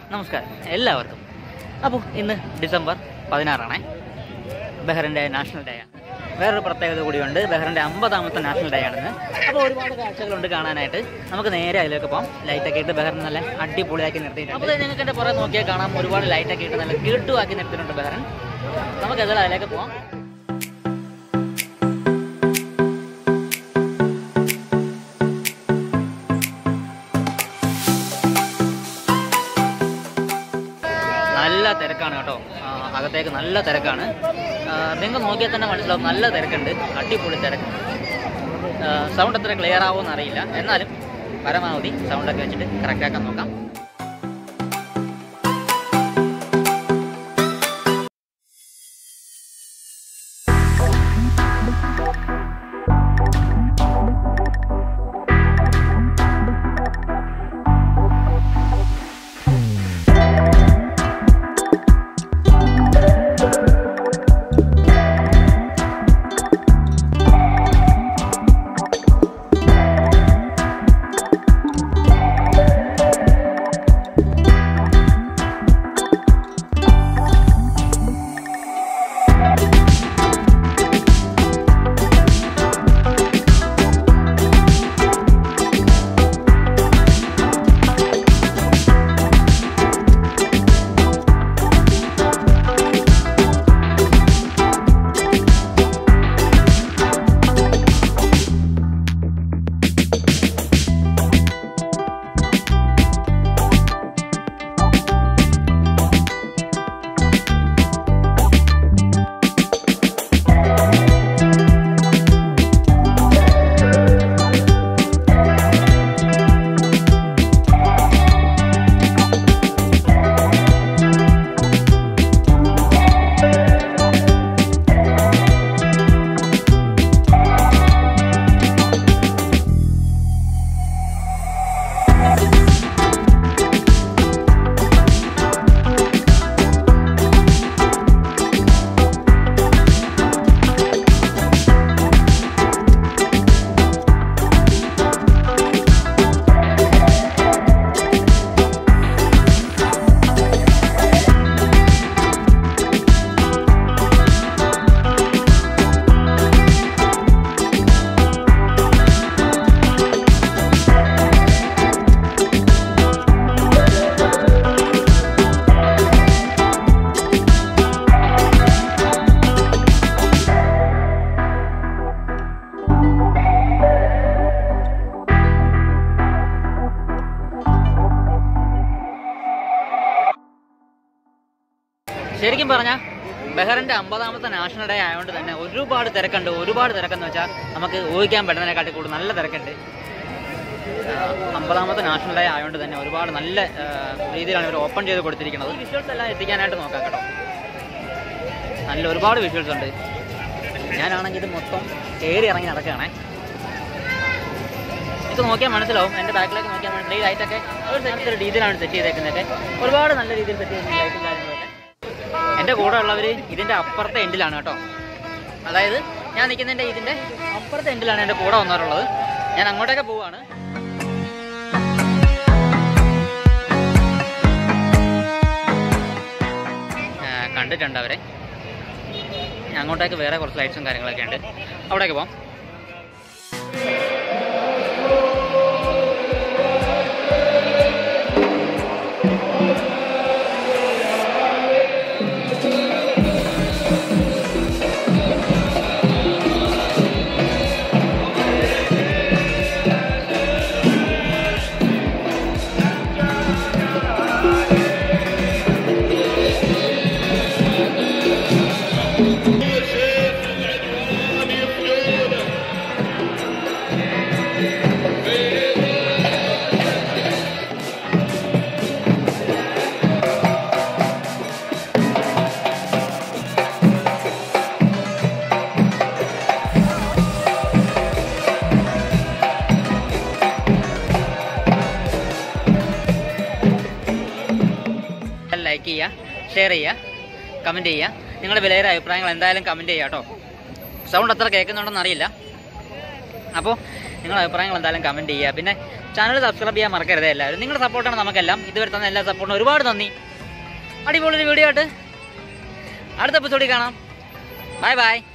നമസ്കാരം എല്ലാവർക്കും അപ്പോൾ ഇന്ന് ഡിസംബർ പതിനാറാണ് ബഹ്റിൻ്റെ നാഷണൽ ഡേ ആണ് വേറൊരു പ്രത്യേകത കൂടിയുണ്ട് ബഹ്റിൻ്റെ അമ്പതാമത്തെ നാഷണൽ ഡേ ആണെന്ന് അപ്പോൾ ഒരുപാട് കാഴ്ചകളുണ്ട് കാണാനായിട്ട് നമുക്ക് നേരെ അതിലേക്ക് പോകാം ലൈറ്റൊക്കെ ഇട്ട് ബഹ്റിൻ നല്ല അടിപൊളിയാക്കി നിർത്തിയിട്ടുണ്ട് അപ്പോൾ നിങ്ങൾക്ക് എൻ്റെ പുറകെ നോക്കിയാൽ കാണാം ഒരുപാട് ലൈറ്റൊക്കെ ഇട്ട് നല്ല കിട്ടുവാക്കി നിർത്തിയിട്ടുണ്ട് ബഹ്റിൻ നമുക്ക് ഏതായാലും അതിലേക്ക് പോകാം നല്ല തിരക്കാണ് കേട്ടോ ആ, അകത്തേക്ക് നല്ല തിരക്കാണ് നിങ്ങൾക്ക് നോക്കിയാൽ തന്നെ മനസ്സിലാവും നല്ല തിരക്കുണ്ട് അടിപൊളി തിരക്ക് സൗണ്ട് എത്ര ക്ലിയർ ആവുമെന്ന് അറിയില്ല എന്നാലും പരമാവധി സൗണ്ടൊക്കെ വെച്ചിട്ട് കറക്റ്റ് ആക്കാൻ നോക്കാം ശരിക്കും പറഞ്ഞാൽ ബഹ്റിന്റെ അമ്പതാമത്തെ നാഷണൽ ഡേ ആയതുകൊണ്ട് തന്നെ ഒരുപാട് തിരക്കുണ്ട് ഒരുപാട് തിരക്കെന്ന് വെച്ചാൽ നമുക്ക് ഊഹിക്കാൻ പറ്റുന്നതിനെക്കാട്ടി കൂടുതൽ നല്ല തിരക്കുണ്ട് ആ, അമ്പതാമത്തെ നാഷണൽ ഡേ ആയതുകൊണ്ട് തന്നെ ഒരുപാട് നല്ല ആ, രീതിയിലാണ് ഇവർ ഓപ്പൺ ചെയ്ത് കൊടുത്തിരിക്കുന്നത് വിഷ്വൽസ് എല്ലാം എത്തിക്കാനായിട്ട് നോക്കാം കേട്ടോ നല്ല ഒരുപാട് വിഷ്വൽസ് ഉണ്ട് ഞാനാണെങ്കിൽ ഇത് മൊത്തം കയറി ഇറങ്ങി നടക്കുകയാണേ ഇത് നോക്കിയാൽ മനസ്സിലാവും എൻ്റെ ബാക്കിലേക്ക് നോക്കിയാൽ മനസ്സിലാവും ഈ ലൈറ്റൊക്കെ ഒരു സെറ്റ് രീതിയിലാണ് സെറ്റ് ചെയ്തേക്കുന്നതൊക്കെ ഒരുപാട് നല്ല രീതിയിൽ സെറ്റ് ചെയ്യുന്ന ലൈറ്റും കാര്യങ്ങളൊക്കെ എൻ്റെ കൂടെ ഉള്ളവർ ഇതിൻ്റെ അപ്പുറത്തെ എൻഡിലാണ് കേട്ടോ അതായത് ഞാൻ നിൽക്കുന്നതിൻ്റെ ഇതിൻ്റെ അപ്പുറത്തെ എൻഡിലാണ് എൻ്റെ കൂടെ വന്നവരുള്ളത് ഞാൻ അങ്ങോട്ടേക്ക് പോവാണ് ആ, കണ്ടിട്ടുണ്ട് അവരെ അങ്ങോട്ടേക്ക് വേറെ കുറച്ച് ലൈറ്റ്സും കാര്യങ്ങളൊക്കെ ഉണ്ട് അവിടേക്ക് പോവാം ലൈക്ക് ചെയ്യുക ഷെയർ ചെയ്യുക കമൻറ്റ് ചെയ്യുക നിങ്ങളുടെ വിലയേറെ അഭിപ്രായങ്ങൾ എന്തായാലും കമൻറ്റ് ചെയ്യുക കേട്ടോ സൗണ്ട് അത്ര കേൾക്കുന്നുണ്ടെന്ന് അറിയില്ല അപ്പോൾ നിങ്ങളുടെ അഭിപ്രായങ്ങൾ എന്തായാലും കമൻറ്റ് ചെയ്യുക പിന്നെ ചാനൽ സബ്സ്ക്രൈബ് ചെയ്യാൻ മറക്കരുത് എല്ലാവരും നിങ്ങളുടെ സപ്പോർട്ടാണ് നമുക്കെല്ലാം ഇതുവരെ തന്ന എല്ലാ സപ്പോർട്ടിനും ഒരുപാട് നന്ദി അടിപൊളി ഒരു വീഡിയോ ആയിട്ട് അടുത്ത എപ്പിസോഡിൽ കാണാം ബൈ ബൈ